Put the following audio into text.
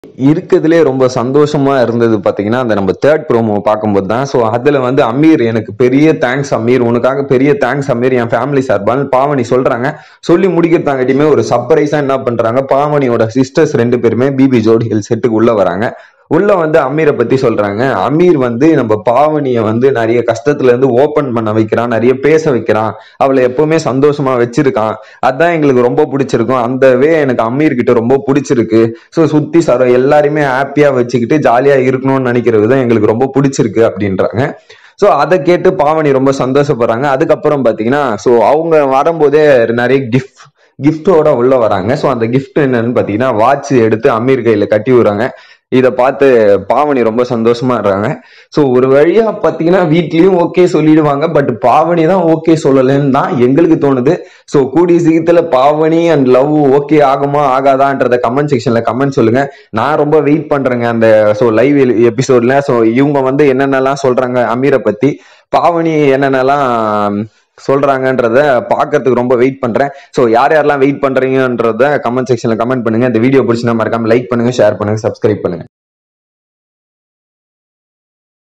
இருக்கிறதுலே ரொம்ப சந்தோஷமா இருந்தது பாத்தீங்கன்னா அந்த நம்ம தேர்ட் ப்ரோமோ பார்க்கும்போது தான் ஸோ அதுல வந்து அமீர் எனக்கு பெரிய தேங்க்ஸ் அமீர் உனக்காக பெரிய தேங்க்ஸ் அமீர் என் ஃபேமிலி சார்பால் பாவனி சொல்றாங்க சொல்லி முடிக்கிறதாங்கட்டியுமே ஒரு சர்ப்ரைஸா என்ன பண்றாங்க பாவனியோட சிஸ்டர்ஸ் ரெண்டு பேருமே பிபி ஜோடிகள் செட்டுக்கு உள்ள வராங்க உள்ள வந்து அமீரை பத்தி சொல்றாங்க அமீர் வந்து நம்ம பாவனிய வந்து நிறைய கஷ்டத்துல இருந்து ஓபன் பண்ண வைக்கிறான் நிறைய பேச வைக்கிறான் அவளை எப்பவுமே சந்தோஷமா வச்சிருக்கான் அதான் எங்களுக்கு ரொம்ப பிடிச்சிருக்கும் அந்த வே எனக்கு அமீர் கிட்ட ரொம்ப பிடிச்சிருக்கு ஸோ சுத்தி சர எல்லாருமே ஹாப்பியா வச்சுக்கிட்டு ஜாலியா இருக்கணும்னு நினைக்கிறது தான் எங்களுக்கு ரொம்ப பிடிச்சிருக்கு அப்படின்றாங்க ஸோ அதை கேட்டு பாவனி ரொம்ப சந்தோஷப்படுறாங்க அதுக்கப்புறம் பாத்தீங்கன்னா ஸோ அவங்க வரும்போதே நிறைய கிஃப்ட் கிஃப்டோட உள்ள வராங்க ஸோ அந்த கிஃப்ட் என்னன்னு பாத்தீங்கன்னா வாட்ச் எடுத்து அமீர் கையில கட்டி விடுறாங்க இதை பார்த்து பாவனி ரொம்ப சந்தோஷமா இருக்காங்க ஸோ ஒரு வழியா பாத்தீங்கன்னா வீட்லயும் ஓகே சொல்லிடுவாங்க பட் பாவனி தான் ஓகே சொல்லலன்னு தான் எங்களுக்கு தோணுது ஸோ கூடிய சீக்கிரத்துல பாவனி அண்ட் லவ் ஓகே ஆகுமா ஆகாதான்றத கமெண்ட் செக்ஷன்ல கமெண்ட் சொல்லுங்க நான் ரொம்ப வெயிட் பண்றேங்க அந்த ஸோ லைவ் எபிசோட்ல ஸோ இவங்க வந்து என்னென்னலாம் சொல்றாங்க அமீரை பத்தி பாவனி என்னென்னலாம் சொல்றாங்கன்றத பார்க்கறதுக்கு ரொம்ப வெயிட் பண்றேன் ஸோ யார் யாரெல்லாம் வெயிட் பண்றீங்கன்றத கமெண்ட் செக்ஷன்ல கமெண்ட் பண்ணுங்க இந்த வீடியோ பிடிச்சினா மறக்காம லைக் பண்ணுங்க ஷேர் பண்ணுங்க சப்ஸ்கிரைப் பண்ணுங்க